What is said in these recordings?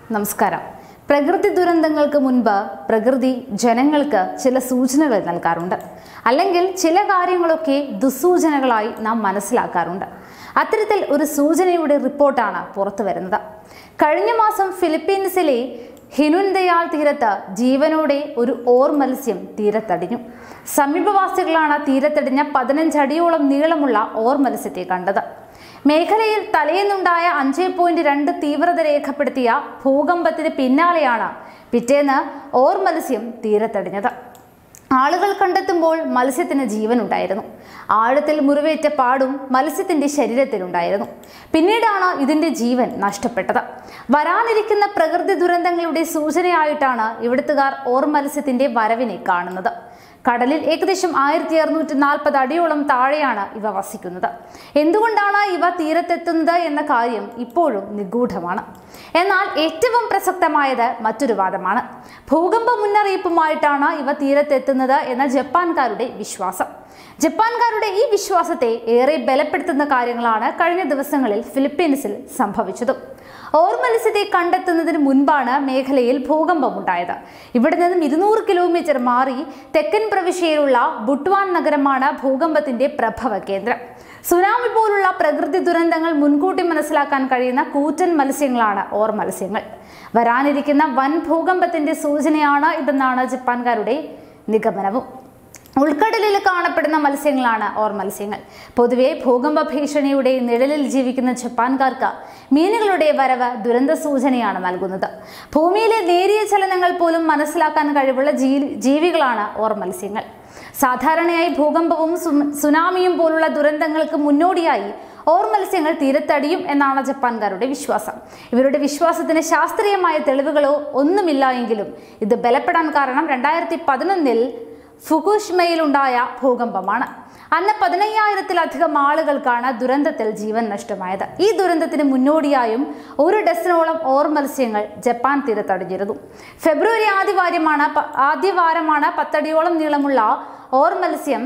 നമസ്കാരം പ്രകൃതി ദുരന്തങ്ങൾക്ക് മുൻപ് പ്രകൃതി ജനങ്ങൾക്ക് ചില സൂചനകൾ നൽകാറുണ്ട് അല്ലെങ്കിൽ ചില കാര്യങ്ങളൊക്കെ ദുസ്സൂചനകളായി നാം മനസ്സിലാക്കാറുണ്ട് അത്തരത്തിൽ ഒരു സൂചനയുടെ റിപ്പോർട്ടാണ് പുറത്തു വരുന്നത് കഴിഞ്ഞ മാസം ഫിലിപ്പീൻസിലെ ഹിനുൻദയാൽ തീരത്ത് ജീവനോടെ ഒരു ഓർ മത്സ്യം തീരത്തടിഞ്ഞു സമീപവാസികളാണ് തീരത്തടിഞ്ഞ പതിനഞ്ചടിയോളം നീളമുള്ള ഓർ മത്സ്യത്തെ കണ്ടത് മേഖലയിൽ തലേന്നുണ്ടായ അഞ്ച് പോയിന്റ് രണ്ട് തീവ്രത രേഖപ്പെടുത്തിയ ഭൂകമ്പത്തിന് പിന്നാലെയാണ് പിറ്റേന്ന് ഓർ മത്സ്യം തീരത്തടിഞ്ഞത് ആളുകൾ കണ്ടെത്തുമ്പോൾ മത്സ്യത്തിന് ജീവനുണ്ടായിരുന്നു ആഴത്തിൽ മുറിവേറ്റ പാടും മത്സ്യത്തിന്റെ ശരീരത്തിലുണ്ടായിരുന്നു പിന്നീടാണ് ഇതിന്റെ ജീവൻ നഷ്ടപ്പെട്ടത് വരാനിരിക്കുന്ന പ്രകൃതി ദുരന്തങ്ങളുടെ സൂചനയായിട്ടാണ് ഇവിടുത്തുകാർ ഓർ മത്സ്യത്തിന്റെ വരവിനെ കാണുന്നത് കടലിൽ ഏകദേശം ആയിരത്തി അറുന്നൂറ്റി നാൽപ്പത് അടിയോളം താഴെയാണ് ഇവ വസിക്കുന്നത് എന്തുകൊണ്ടാണ് ഇവ തീരത്തെത്തുന്നത് എന്ന കാര്യം ഇപ്പോഴും നിഗൂഢമാണ് എന്നാൽ ഏറ്റവും പ്രസക്തമായത് മറ്റൊരു വാദമാണ് ഭൂകമ്പ മുന്നറിയിപ്പുമായിട്ടാണ് ഇവ തീരത്തെത്തുന്നത് എന്ന ജപ്പാൻകാരുടെ വിശ്വാസം ജപ്പാൻകാരുടെ ഈ വിശ്വാസത്തെ ഏറെ ബലപ്പെടുത്തുന്ന കാര്യങ്ങളാണ് കഴിഞ്ഞ ദിവസങ്ങളിൽ ഫിലിപ്പീൻസിൽ സംഭവിച്ചതും ഓർ മത്സ്യത്തെ കണ്ടെത്തുന്നതിന് മുൻപാണ് മേഖലയിൽ ഭൂകമ്പമുണ്ടായത് ഇവിടെ നിന്നും ഇരുന്നൂറ് കിലോമീറ്റർ മാറി തെക്കൻ പ്രവിശ്യയിലുള്ള ബുട്വാൻ നഗരമാണ് ഭൂകമ്പത്തിന്റെ പ്രഭവ കേന്ദ്രം സുനാമി പോലുള്ള പ്രകൃതി ദുരന്തങ്ങൾ മുൻകൂട്ടി മനസ്സിലാക്കാൻ കഴിയുന്ന കൂറ്റൻ മത്സ്യങ്ങളാണ് ഓർ മത്സ്യങ്ങൾ വരാനിരിക്കുന്ന വൻ ഭൂകമ്പത്തിന്റെ സൂചനയാണ് ഇതെന്നാണ് ജപ്പാൻകാരുടെ നിഗമനവും ഉൾക്കടലിൽ കാണപ്പെടുന്ന മത്സ്യങ്ങളാണ് ഓർ മത്സ്യങ്ങൾ പൊതുവെ ഭൂകമ്പ ഭീഷണിയുടെ നിഴലിൽ ജീവിക്കുന്ന ജപ്പാൻകാർക്ക് മീനുകളുടെ വരവ് ദുരന്ത സൂചനയാണ് നൽകുന്നത് ഭൂമിയിലെ നേരിയ ചലനങ്ങൾ പോലും മനസ്സിലാക്കാൻ കഴിവുള്ള ജീ ജീവികളാണ് ഓർ മത്സ്യങ്ങൾ സാധാരണയായി ഭൂകമ്പവും സു- സുനാമിയും പോലുള്ള ദുരന്തങ്ങൾക്ക് മുന്നോടിയായി ഓർ മത്സ്യങ്ങൾ തീരത്തടിയും എന്നാണ് ജപ്പാൻകാരുടെ വിശ്വാസം ഇവരുടെ വിശ്വാസത്തിന് ശാസ്ത്രീയമായ തെളിവുകളോ ഒന്നുമില്ല എങ്കിലും ഇത് ബലപ്പെടാൻ കാരണം രണ്ടായിരത്തി പതിനൊന്നിൽ ഫുകുഷ്മയിലുണ്ടായ ഭൂകമ്പമാണ് അന്ന് പതിനയ്യായിരത്തിലധികം ആളുകൾക്കാണ് ദുരന്തത്തിൽ ജീവൻ നഷ്ടമായത് ഈ ദുരന്തത്തിന് മുന്നോടിയായും ഒരു ഡസനോളം ഓർ മത്സ്യങ്ങൾ ജപ്പാൻ തീരത്തടിഞ്ഞിരുന്നു ഫെബ്രുവരി ആദ്യവാരമാണ് പ- ആദ്യവാരമാണ് പത്തടിയോളം നീളമുള്ള ഓർ മത്സ്യം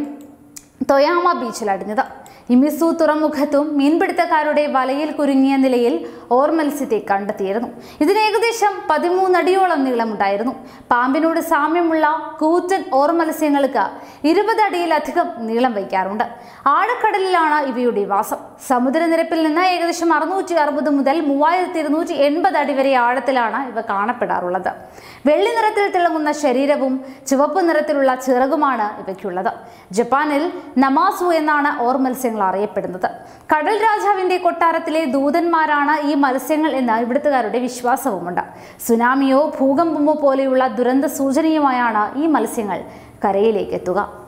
തൊയാമ ബീച്ചിൽ അടിഞ്ഞത് ഇമിസു തുറമുഖത്തും മീൻപിടുത്തക്കാരുടെ വലയിൽ കുരുങ്ങിയ നിലയിൽ ഓർ മത്സ്യത്തെ കണ്ടെത്തിയിരുന്നു ഇതിന് ഏകദേശം പതിമൂന്നടിയോളം നീളമുണ്ടായിരുന്നു പാമ്പിനോട് സാമ്യമുള്ള കൂറ്റൻ ഓർ മത്സ്യങ്ങൾക്ക് ഇരുപത് അടിയിലധികം നീളം വയ്ക്കാറുണ്ട് ആഴക്കടലിലാണ് ഇവയുടെ വാസം സമുദ്രനിരപ്പിൽ നിന്ന് ഏകദേശം അറുന്നൂറ്റി അറുപത് മുതൽ മൂവായിരത്തി ഇരുന്നൂറ്റി എൺപത് അടി വരെ ആഴത്തിലാണ് ഇവ കാണപ്പെടാറുള്ളത് വെള്ളി നിറത്തിൽ തിളങ്ങുന്ന ശരീരവും ചുവപ്പ് നിറത്തിലുള്ള ചിറകുമാണ് ഇവയ്ക്കുള്ളത് ജപ്പാനിൽ നമാസു എന്നാണ് ഓർ മത്സ്യങ്ങൾ അറിയപ്പെടുന്നത് കടൽ രാജാവിന്റെ കൊട്ടാരത്തിലെ ദൂതന്മാരാണ് ഈ മത്സ്യങ്ങൾ എന്ന് ഇവിടുത്തുകാരുടെ വിശ്വാസവുമുണ്ട് സുനാമിയോ ഭൂകമ്പമോ പോലെയുള്ള ദുരന്ത സൂചനയുമായാണ് ഈ മത്സ്യങ്ങൾ കരയിലേക്ക് എത്തുക